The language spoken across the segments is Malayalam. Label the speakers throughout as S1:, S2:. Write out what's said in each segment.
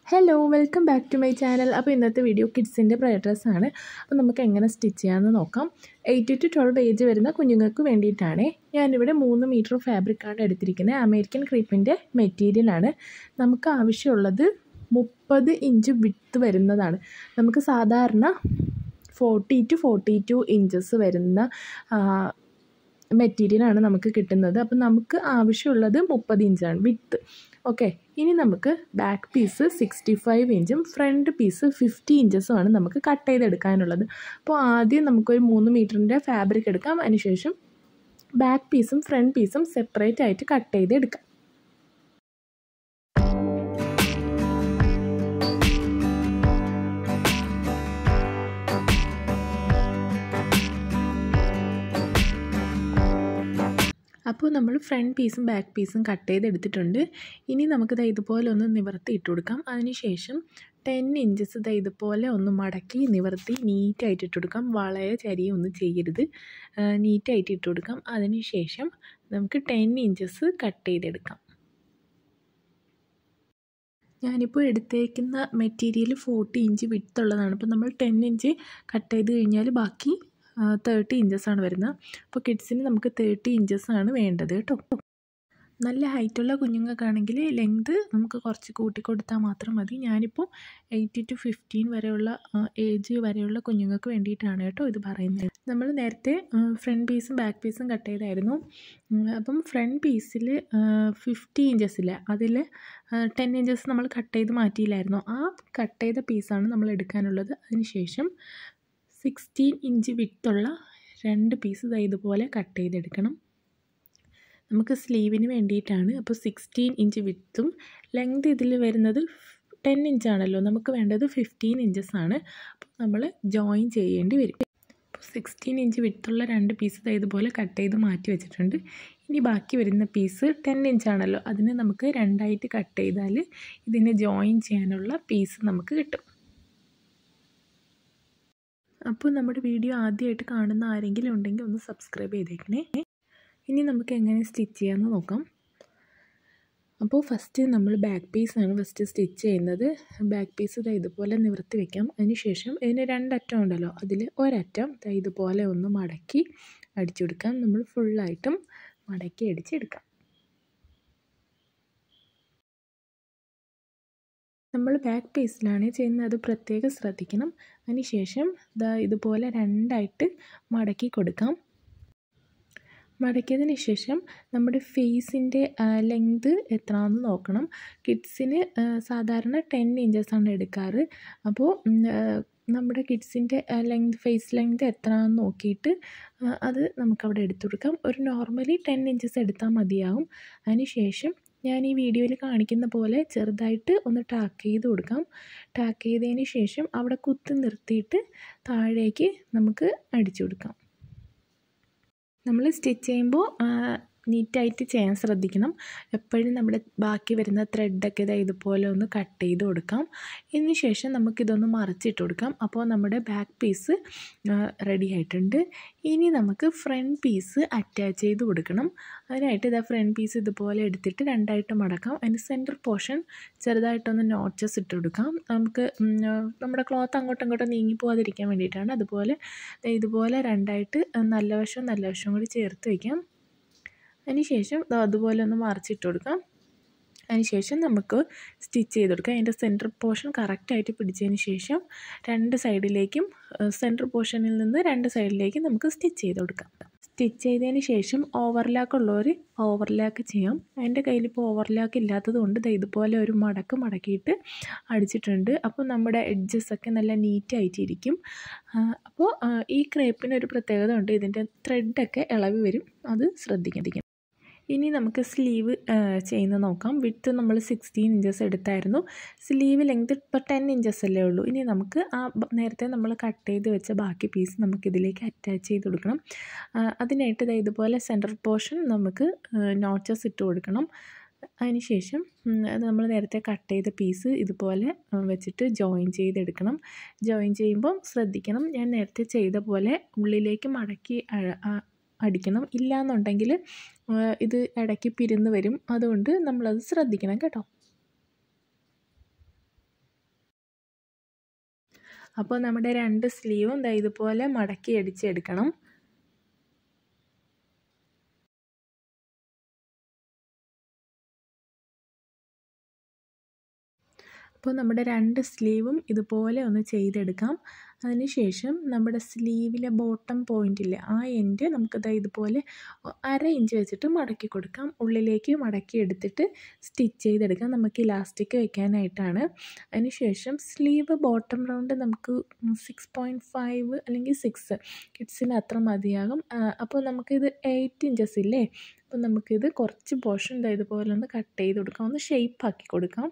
S1: hello welcome back to my channel അപ്പോൾ ഇന്നത്തെ വീഡിയോ കിഡ്സിൻ്റെ ബ്രൈഡ് ഡ്രസ്സാണ് അപ്പോൾ നമുക്ക് എങ്ങനെ സ്റ്റിച്ച് ചെയ്യാമെന്ന് നോക്കാം എയ്റ്റ് ടു ട്വൽവ് ഏജ് വരുന്ന കുഞ്ഞുങ്ങൾക്ക് വേണ്ടിയിട്ടാണ് ഞാനിവിടെ മൂന്ന് മീറ്റർ ഫാബ്രിക്കാണ് എടുത്തിരിക്കുന്നത് അമേരിക്കൻ ക്രീപ്പിൻ്റെ മെറ്റീരിയലാണ് നമുക്ക് ആവശ്യമുള്ളത് മുപ്പത് ഇഞ്ച് വിട്ട് വരുന്നതാണ് നമുക്ക് സാധാരണ forty to forty two inches വരുന്ന മെറ്റീരിയലാണ് നമുക്ക് കിട്ടുന്നത് അപ്പം നമുക്ക് ആവശ്യമുള്ളത് മുപ്പത് ഇഞ്ചാണ് വിത്ത് ഓക്കെ ഇനി നമുക്ക് ബാക്ക് പീസ് സിക്സ്റ്റി ഫൈവ് ഇഞ്ചും ഫ്രണ്ട് പീസ് ഫിഫ്റ്റി ഇഞ്ചസുമാണ് നമുക്ക് കട്ട് ചെയ്തെടുക്കാനുള്ളത് അപ്പോൾ ആദ്യം നമുക്കൊരു മൂന്ന് മീറ്ററിൻ്റെ ഫാബ്രിക് എടുക്കാം അതിനുശേഷം ബാക്ക് പീസും ഫ്രണ്ട് പീസും സെപ്പറേറ്റ് ആയിട്ട് കട്ട് ചെയ്തെടുക്കാം അപ്പോൾ നമ്മൾ ഫ്രണ്ട് പീസും ബാക്ക് പീസും കട്ട് ചെയ്തെടുത്തിട്ടുണ്ട് ഇനി നമുക്കിത് ഇതുപോലെ ഒന്ന് നിവർത്തി ഇട്ട് കൊടുക്കാം അതിനുശേഷം ടെൻ ഇഞ്ചസ് ഇത് ഇതുപോലെ ഒന്ന് മടക്കി നിവർത്തി നീറ്റായിട്ട് ഇട്ട് കൊടുക്കാം വളയ ചരിയും ഒന്നും ചെയ്യരുത് നീറ്റായിട്ട് ഇട്ട് കൊടുക്കാം അതിനുശേഷം നമുക്ക് ടെൻ ഇഞ്ചസ് കട്ട് ചെയ്തെടുക്കാം ഞാനിപ്പോൾ എടുത്തേക്കുന്ന മെറ്റീരിയൽ ഫോർട്ടി ഇഞ്ച് വിട്ടുള്ളതാണ് അപ്പോൾ നമ്മൾ ടെൻ ഇഞ്ച് കട്ട് ചെയ്ത് കഴിഞ്ഞാൽ ബാക്കി തേർട്ടി ഇഞ്ചസാണ് വരുന്നത് അപ്പോൾ കിഡ്സിന് നമുക്ക് തേർട്ടി ഇഞ്ചസാണ് വേണ്ടത് കേട്ടോ നല്ല ഹൈറ്റുള്ള കുഞ്ഞുങ്ങൾക്കാണെങ്കിൽ ലെങ്ത് നമുക്ക് കുറച്ച് കൂട്ടി കൊടുത്താൽ മാത്രം മതി ഞാനിപ്പോൾ എയ്റ്റി ടു ഫിഫ്റ്റീൻ വരെയുള്ള ഏജ് വരെയുള്ള കുഞ്ഞുങ്ങൾക്ക് വേണ്ടിയിട്ടാണ് കേട്ടോ ഇത് പറയുന്നത് നമ്മൾ നേരത്തെ ഫ്രണ്ട് പീസും ബാക്ക് പീസും കട്ട് ചെയ്തായിരുന്നു അപ്പം ഫ്രണ്ട് പീസിൽ ഫിഫ്റ്റി ഇഞ്ചസിൽ അതിൽ ടെൻ ഇഞ്ചസ് നമ്മൾ കട്ട് ചെയ്ത് മാറ്റിയില്ലായിരുന്നു ആ കട്ട് ചെയ്ത പീസാണ് നമ്മൾ എടുക്കാനുള്ളത് അതിനുശേഷം സിക്സ്റ്റീൻ ഇഞ്ച് വിട്ടുള്ള രണ്ട് പീസ് ഇതുപോലെ കട്ട് ചെയ്തെടുക്കണം നമുക്ക് സ്ലീവിന് വേണ്ടിയിട്ടാണ് അപ്പോൾ സിക്സ്റ്റീൻ ഇഞ്ച് വിത്തും ലെങ്ത് ഇതിൽ വരുന്നത് ടെൻ ഇഞ്ചാണല്ലോ നമുക്ക് വേണ്ടത് ഫിഫ്റ്റീൻ ഇഞ്ചസ് ആണ് അപ്പോൾ നമ്മൾ ജോയിൻ ചെയ്യേണ്ടി വരും അപ്പോൾ സിക്സ്റ്റീൻ ഇഞ്ച് വിത്തുള്ള രണ്ട് പീസ് ഇതുപോലെ കട്ട് ചെയ്ത് മാറ്റി വെച്ചിട്ടുണ്ട് ഇനി ബാക്കി വരുന്ന പീസ് ടെൻ ഇഞ്ചാണല്ലോ അതിനെ നമുക്ക് രണ്ടായിട്ട് കട്ട് ചെയ്താൽ ഇതിനെ ജോയിൻ ചെയ്യാനുള്ള പീസ് നമുക്ക് കിട്ടും അപ്പോൾ നമ്മുടെ വീഡിയോ ആദ്യമായിട്ട് കാണുന്ന ആരെങ്കിലും ഉണ്ടെങ്കിൽ ഒന്ന് സബ്സ്ക്രൈബ് ചെയ്തേക്കണേ ഇനി നമുക്ക് എങ്ങനെ സ്റ്റിച്ച് ചെയ്യാമെന്ന് നോക്കാം അപ്പോൾ ഫസ്റ്റ് നമ്മൾ ബാക്ക് പീസാണ് ഫസ്റ്റ് സ്റ്റിച്ച് ചെയ്യുന്നത് ബാക്ക് പീസ് ഇതാ ഇതുപോലെ നിവർത്തി വെക്കാം അതിനുശേഷം ഇതിന് രണ്ടറ്റം ഉണ്ടല്ലോ അതിൽ ഒരറ്റം ഇതുപോലെ ഒന്ന് മടക്കി അടിച്ചെടുക്കാം നമ്മൾ ഫുള്ളായിട്ടും മടക്കി അടിച്ചെടുക്കാം നമ്മൾ ബാക്ക് പീസിലാണ് ചെയ്യുന്നത് അത് പ്രത്യേകം ശ്രദ്ധിക്കണം അതിനുശേഷം ഇതാ ഇതുപോലെ രണ്ടായിട്ട് മടക്കി കൊടുക്കാം മടക്കിയതിന് ശേഷം നമ്മുടെ ഫേസിൻ്റെ ലെങ്ത് എത്രയാണെന്ന് നോക്കണം കിഡ്സിന് സാധാരണ ടെൻ ഇഞ്ചസാണ് എടുക്കാറ് അപ്പോൾ നമ്മുടെ കിഡ്സിൻ്റെ ലെങ്ത് ഫേസ് ലെങ്ത് എത്രയാണെന്ന് നോക്കിയിട്ട് അത് നമുക്കവിടെ എടുത്തു കൊടുക്കാം ഒരു നോർമലി ടെൻ ഇഞ്ചസ് എടുത്താൽ മതിയാവും അതിന് ശേഷം ഞാൻ ഈ വീഡിയോയിൽ കാണിക്കുന്ന പോലെ ചെറുതായിട്ട് ഒന്ന് ടാക്ക് ചെയ്ത് കൊടുക്കാം ടാക്ക് ചെയ്തതിന് ശേഷം അവിടെ കുത്തി നിർത്തിയിട്ട് താഴേക്ക് നമുക്ക് അടിച്ചു കൊടുക്കാം നമ്മൾ സ്റ്റിച്ച് ചെയ്യുമ്പോൾ നീറ്റായിട്ട് ചെയ്യാൻ ശ്രദ്ധിക്കണം എപ്പോഴും നമ്മുടെ ബാക്കി വരുന്ന ത്രെഡൊക്കെ ഇതാ ഇതുപോലെ ഒന്ന് കട്ട് ചെയ്ത് കൊടുക്കാം ഇതിന് ശേഷം നമുക്കിതൊന്ന് മറച്ചിട്ട് കൊടുക്കാം അപ്പോൾ നമ്മുടെ ബാക്ക് പീസ് റെഡി ആയിട്ടുണ്ട് ഇനി നമുക്ക് ഫ്രണ്ട് പീസ് അറ്റാച്ച് ചെയ്ത് കൊടുക്കണം അതിനായിട്ട് ഇതാ ഫ്രണ്ട് പീസ് ഇതുപോലെ എടുത്തിട്ട് രണ്ടായിട്ട് മടക്കാം അതിന് സെൻറ്റർ പോർഷൻ ചെറുതായിട്ടൊന്ന് നോച്ചസ് ഇട്ട് കൊടുക്കാം നമുക്ക് നമ്മുടെ ക്ലോത്ത് അങ്ങോട്ടും ഇങ്ങോട്ടും നീങ്ങി പോകാതിരിക്കാൻ വേണ്ടിയിട്ടാണ് അതുപോലെ ഇതുപോലെ രണ്ടായിട്ട് നല്ല വശവും നല്ല വശവും കൂടി ചേർത്ത് വയ്ക്കാം അതിന് ശേഷം അതുപോലെ ഒന്ന് മറിച്ചിട്ട് കൊടുക്കാം അതിന് ശേഷം നമുക്ക് സ്റ്റിച്ച് ചെയ്ത് കൊടുക്കാം അതിൻ്റെ സെൻറ്റർ പോർഷൻ കറക്റ്റായിട്ട് പിടിച്ചതിന് ശേഷം രണ്ട് സൈഡിലേക്കും സെൻറ്റർ പോർഷനിൽ നിന്ന് രണ്ട് സൈഡിലേക്കും നമുക്ക് സ്റ്റിച്ച് ചെയ്ത് കൊടുക്കാം സ്റ്റിച്ച് ചെയ്തതിന് ശേഷം ഓവർലാക്ക് ഉള്ളവർ ഓവർലാക്ക് ചെയ്യാം എൻ്റെ കയ്യിലിപ്പോൾ ഓവർലാക്ക് ഇല്ലാത്തത് കൊണ്ട് ഇതുപോലെ ഒരു മടക്ക് മടക്കിയിട്ട് അടിച്ചിട്ടുണ്ട് അപ്പോൾ നമ്മുടെ എഡ്ജസ് ഒക്കെ നല്ല നീറ്റായിട്ടിരിക്കും അപ്പോൾ ഈ ക്രേപ്പിന് ഒരു പ്രത്യേകത ഉണ്ട് ഇതിൻ്റെ ത്രെഡൊക്കെ ഇളവി വരും അത് ശ്രദ്ധിക്കണം ഇനി നമുക്ക് സ്ലീവ് ചെയ്യുന്ന നോക്കാം വിട്ട് നമ്മൾ സിക്സ്റ്റീൻ ഇഞ്ചസ് എടുത്തായിരുന്നു സ്ലീവ് ലെങ്ത് ഇപ്പോൾ ടെൻ ഇഞ്ചസ് അല്ലേ ഉള്ളൂ ഇനി നമുക്ക് ആ നേരത്തെ നമ്മൾ കട്ട് ചെയ്ത് വെച്ച ബാക്കി പീസ് നമുക്കിതിലേക്ക് അറ്റാച്ച് ചെയ്ത് കൊടുക്കണം അതിനായിട്ട് ഇതുപോലെ സെൻറ്റർ പോർഷൻ നമുക്ക് നോച്ചസ് ഇട്ട് കൊടുക്കണം അതിനുശേഷം അത് നമ്മൾ നേരത്തെ കട്ട് ചെയ്ത പീസ് ഇതുപോലെ വെച്ചിട്ട് ജോയിൻ ചെയ്തെടുക്കണം ജോയിൻ ചെയ്യുമ്പോൾ ശ്രദ്ധിക്കണം ഞാൻ നേരത്തെ ചെയ്ത പോലെ ഉള്ളിലേക്ക് മടക്കി അടിക്കണം ഇല്ലയെന്നുണ്ടെങ്കിൽ ഇത് ഇടയ്ക്ക് പിരിന്ന് വരും അതുകൊണ്ട് നമ്മളത് ശ്രദ്ധിക്കണം കേട്ടോ അപ്പോൾ നമ്മുടെ രണ്ട് സ്ലീവും ദാ ഇതുപോലെ മടക്കി അടിച്ചെടുക്കണം അപ്പോൾ നമ്മുടെ രണ്ട് സ്ലീവും ഇതുപോലെ ഒന്ന് ചെയ്തെടുക്കാം അതിനുശേഷം നമ്മുടെ സ്ലീവിലെ ബോട്ടം പോയിൻറ്റില്ലേ ആ എൻഡ് നമുക്കത് ഇതുപോലെ അര ഇഞ്ച് വെച്ചിട്ട് മടക്കി കൊടുക്കാം ഉള്ളിലേക്ക് മടക്കി എടുത്തിട്ട് സ്റ്റിച്ച് ചെയ്തെടുക്കാം നമുക്ക് ഇലാസ്റ്റിക് വെക്കാനായിട്ടാണ് അതിനുശേഷം സ്ലീവ് ബോട്ടം റൗണ്ട് നമുക്ക് സിക്സ് പോയിൻറ്റ് ഫൈവ് അല്ലെങ്കിൽ സിക്സ് കിഡ്സിന് അത്ര മതിയാകും അപ്പോൾ നമുക്കിത് എയ്റ്റ് ഇഞ്ചസ് ഇല്ലേ അപ്പോൾ നമുക്കിത് കുറച്ച് പോർഷൻ ഇതുപോലെ ഒന്ന് കട്ട് ചെയ്ത് കൊടുക്കാം ഒന്ന് ഷേപ്പ് ആക്കി കൊടുക്കാം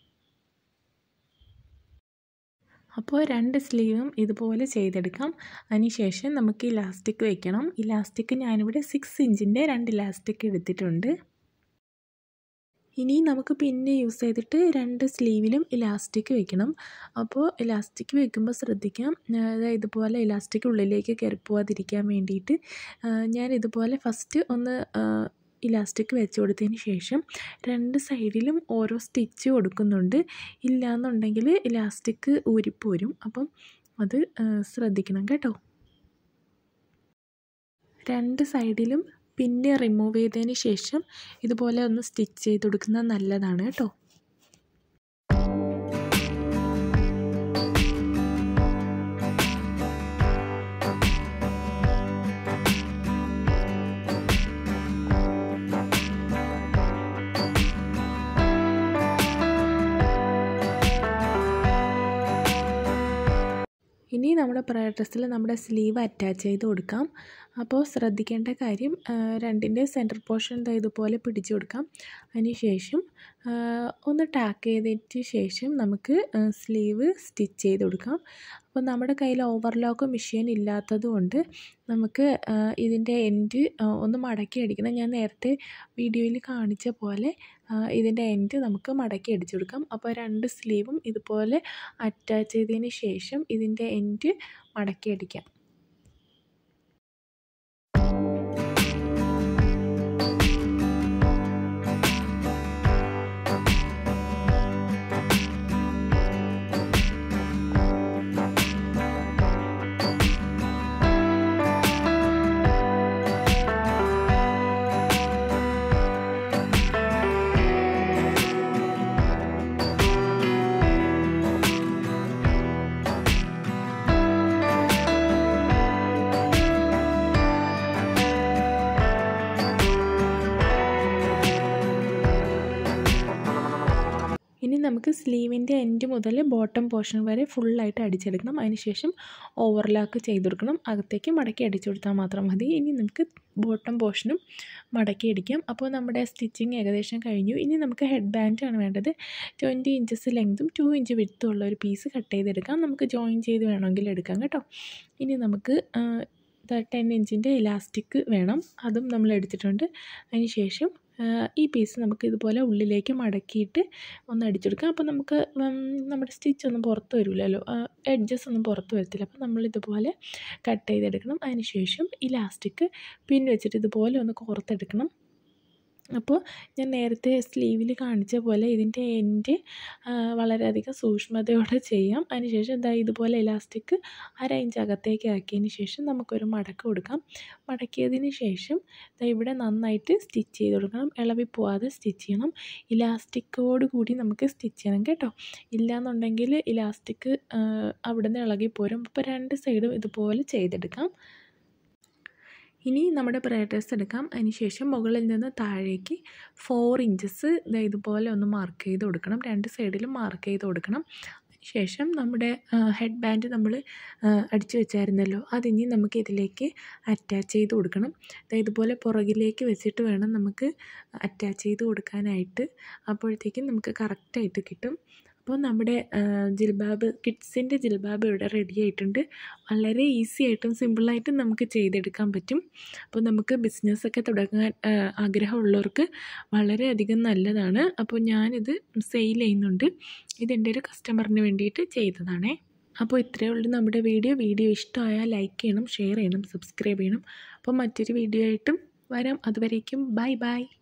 S1: അപ്പോൾ രണ്ട് സ്ലീവും ഇതുപോലെ ചെയ്തെടുക്കാം അതിനുശേഷം നമുക്ക് ഇലാസ്റ്റിക് വെക്കണം ഇലാസ്റ്റിക് ഞാനിവിടെ സിക്സ് ഇഞ്ചിൻ്റെ രണ്ട് ഇലാസ്റ്റിക് എടുത്തിട്ടുണ്ട് ഇനി നമുക്ക് പിന്നെ യൂസ് ചെയ്തിട്ട് രണ്ട് സ്ലീവിലും ഇലാസ്റ്റിക് വെക്കണം അപ്പോൾ ഇലാസ്റ്റിക് വെക്കുമ്പോൾ ശ്രദ്ധിക്കാം ഇതുപോലെ ഇലാസ്റ്റിക് ഉള്ളിലേക്ക് കയറി പോവാതിരിക്കാൻ വേണ്ടിയിട്ട് ഞാൻ ഇതുപോലെ ഫസ്റ്റ് ഒന്ന് ഇലാസ്റ്റിക് വെച്ച് കൊടുത്തതിന് ശേഷം രണ്ട് സൈഡിലും ഓരോ സ്റ്റിച്ച് കൊടുക്കുന്നുണ്ട് ഇല്ലയെന്നുണ്ടെങ്കിൽ ഇലാസ്റ്റിക് ഊരിപ്പോരും അപ്പം അത് ശ്രദ്ധിക്കണം കേട്ടോ രണ്ട് സൈഡിലും പിന്നെ റിമൂവ് ചെയ്തതിന് ശേഷം ഇതുപോലെ ഒന്ന് സ്റ്റിച്ച് ചെയ്ത് കൊടുക്കുന്നത് നല്ലതാണ് കേട്ടോ ഇനി നമ്മുടെ പ്രയർ ഡ്രസ്സിൽ നമ്മുടെ സ്ലീവ് അറ്റാച്ച് ചെയ്ത് കൊടുക്കാം അപ്പോൾ ശ്രദ്ധിക്കേണ്ട കാര്യം രണ്ടിൻ്റെ സെൻറ്റർ പോർഷൻ ഇതുപോലെ പിടിച്ചു കൊടുക്കാം അതിന് ശേഷം ഒന്ന് ടാക്ക് ചെയ്തതിന് ശേഷം നമുക്ക് സ്ലീവ് സ്റ്റിച്ച് ചെയ്ത് കൊടുക്കാം അപ്പോൾ നമ്മുടെ കയ്യിൽ ഓവർലോക്ക് മെഷീൻ ഇല്ലാത്തത് കൊണ്ട് നമുക്ക് ഇതിൻ്റെ എൻഡ് ഒന്ന് മടക്കി അടിക്കണം ഞാൻ നേരത്തെ വീഡിയോയിൽ കാണിച്ച പോലെ ഇതിൻ്റെ എൻഡ് നമുക്ക് മടക്കി അടിച്ചു കൊടുക്കാം അപ്പോൾ രണ്ട് സ്ലീവും ഇതുപോലെ അറ്റാച്ച് ചെയ്തതിന് ശേഷം ഇതിൻ്റെ എൻഡ് മടക്കി അടിക്കാം ഇനി നമുക്ക് സ്ലീവിൻ്റെ എൻഡ് മുതൽ ബോട്ടം പോർഷൻ വരെ ഫുള്ളായിട്ട് അടിച്ചെടുക്കണം അതിനുശേഷം ഓവർലാക്ക് ചെയ്ത് കൊടുക്കണം അകത്തേക്ക് മടക്കി അടിച്ചു കൊടുത്താൽ മാത്രം മതി ഇനി നമുക്ക് ബോട്ടം പോർഷനും മടക്കി അടിക്കാം അപ്പോൾ നമ്മുടെ സ്റ്റിച്ചിങ് ഏകദേശം കഴിഞ്ഞു ഇനി നമുക്ക് ഹെഡ് ബാൻഡാണ് വേണ്ടത് ട്വൻറ്റി ഇഞ്ചസ് ലെങ്തും ടു ഇഞ്ച് വിടുത്തും ഉള്ള ഒരു പീസ് കട്ട് ചെയ്തെടുക്കാം നമുക്ക് ജോയിൻ ചെയ്ത് വേണമെങ്കിൽ എടുക്കാം കേട്ടോ ഇനി നമുക്ക് ടെൻ ഇഞ്ചിൻ്റെ ഇലാസ്റ്റിക് വേണം അതും നമ്മൾ എടുത്തിട്ടുണ്ട് അതിന് ശേഷം ഈ പീസ് നമുക്ക് ഇതുപോലെ ഉള്ളിലേക്ക് മടക്കിയിട്ട് ഒന്ന് അടിച്ചെടുക്കാം അപ്പോൾ നമുക്ക് നമ്മുടെ സ്റ്റിച്ച് ഒന്നും പുറത്ത് വരില്ലല്ലോ എഡ്ജസ് ഒന്നും പുറത്ത് വരത്തില്ല അപ്പോൾ നമ്മൾ ഇതുപോലെ കട്ട് ചെയ്തെടുക്കണം അതിന് ശേഷം ഇലാസ്റ്റിക് പിൻ വെച്ചിട്ട് ഇതുപോലെ ഒന്ന് കോർത്തെടുക്കണം അപ്പോൾ ഞാൻ നേരത്തെ സ്ലീവിൽ കാണിച്ച പോലെ ഇതിൻ്റെ എൻഡ് വളരെയധികം സൂക്ഷ്മതയോടെ ചെയ്യാം അതിനുശേഷം എന്താ ഇതുപോലെ ഇലാസ്റ്റിക് അര ഇഞ്ച് അകത്തേക്ക് ആക്കിയതിന് ശേഷം നമുക്കൊരു മടക്ക് കൊടുക്കാം മടക്കിയതിന് ശേഷം ഇവിടെ നന്നായിട്ട് സ്റ്റിച്ച് ചെയ്ത് കൊടുക്കണം ഇളവി പോവാതെ സ്റ്റിച്ച് ചെയ്യണം ഇലാസ്റ്റിക്കോട് കൂടി നമുക്ക് സ്റ്റിച്ച് ചെയ്യണം കേട്ടോ ഇല്ലയെന്നുണ്ടെങ്കിൽ ഇലാസ്റ്റിക് അവിടെ നിന്ന് ഇളകി പോരും അപ്പോൾ രണ്ട് സൈഡും ഇതുപോലെ ചെയ്തെടുക്കാം ഇനി നമ്മുടെ പ്രയർ ഡ്രസ്സ് എടുക്കാം അതിനുശേഷം മുകളിൽ നിന്ന് താഴേക്ക് ഫോർ ഇഞ്ചസ് ഇതുപോലെ ഒന്ന് മാർക്ക് ചെയ്ത് കൊടുക്കണം രണ്ട് സൈഡിലും മാർക്ക് ചെയ്ത് കൊടുക്കണം ശേഷം നമ്മുടെ ഹെഡ് ബാൻഡ് നമ്മൾ അടിച്ചു വെച്ചായിരുന്നല്ലോ അതിനി നമുക്ക് ഇതിലേക്ക് അറ്റാച്ച് ചെയ്ത് കൊടുക്കണം ഇതുപോലെ പുറകിലേക്ക് വെച്ചിട്ട് വേണം നമുക്ക് അറ്റാച്ച് ചെയ്ത് കൊടുക്കാനായിട്ട് അപ്പോഴത്തേക്കും നമുക്ക് കറക്റ്റായിട്ട് കിട്ടും അപ്പോൾ നമ്മുടെ ജിൽബാബ് കിഡ്സിൻ്റെ ജിൽബാബ് ഇവിടെ റെഡി ആയിട്ടുണ്ട് വളരെ ഈസി ആയിട്ടും സിമ്പിളായിട്ടും നമുക്ക് ചെയ്തെടുക്കാൻ പറ്റും അപ്പോൾ നമുക്ക് ബിസിനസ്സൊക്കെ തുടങ്ങാൻ ആഗ്രഹമുള്ളവർക്ക് വളരെയധികം നല്ലതാണ് അപ്പോൾ ഞാനിത് സെയിൽ ചെയ്യുന്നുണ്ട് ഇതെൻ്റെ ഒരു കസ്റ്റമറിന് വേണ്ടിയിട്ട് ചെയ്തതാണേ അപ്പോൾ ഇത്രയേ ഉള്ളൂ നമ്മുടെ വീഡിയോ വീഡിയോ ഇഷ്ടമായാൽ ലൈക്ക് ചെയ്യണം ഷെയർ ചെയ്യണം സബ്സ്ക്രൈബ് ചെയ്യണം അപ്പോൾ മറ്റൊരു വീഡിയോ ആയിട്ടും വരാം അതുവരേക്കും ബൈ ബൈ